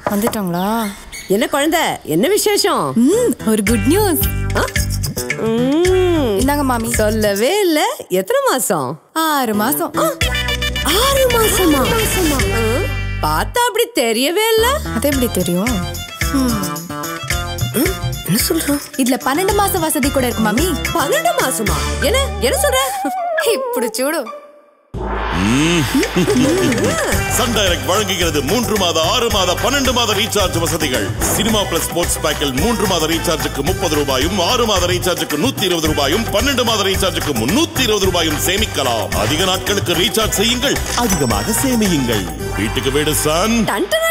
வந்துட்டாங்களா என்ன குழந்தை என்ன விசேஷம் ம் ஒரு குட் நியூஸ் ஆ? ம், இந்தாங்க மாமி சொல்லவே இல்ல எத்தனை மாசம் ஆறு மாசம் ஆறு மாசமா ம், பார்த்தா அப்படி தெரியவே இல்ல அது எப்படி தெரியும் என்ன சொல்றான் இதுல பன்னெண்டு மாசம் வசதி கூட இருக்கு மாமி பன்னெண்டு மாசமா என்ன என்ன சொல்ற இப்படி சூடு சன் டைரக்ட் வழங்குகிறது மூன்று மாத ஆறு மாத பன்னெண்டு மாத ரீசார்ஜ் வசதிகள் சினிமா பிளஸ் ஸ்போர்ட்ஸ் பேக்கில் மூன்று மாத ரீசார்ஜுக்கு முப்பது ரூபாயும் ஆறு மாத ரீசார்ஜுக்கு நூத்தி இருபது ரூபாயும் பன்னெண்டு மாத ரீசார்ஜுக்கு முன்னூத்தி இருபது ரூபாயும் சேமிக்கலாம் அதிக நாட்களுக்கு ரீசார்ஜ் செய்யுங்கள் அதிகமாக சேமியுங்கள் வீட்டுக்கு வீடு சன் டன்டன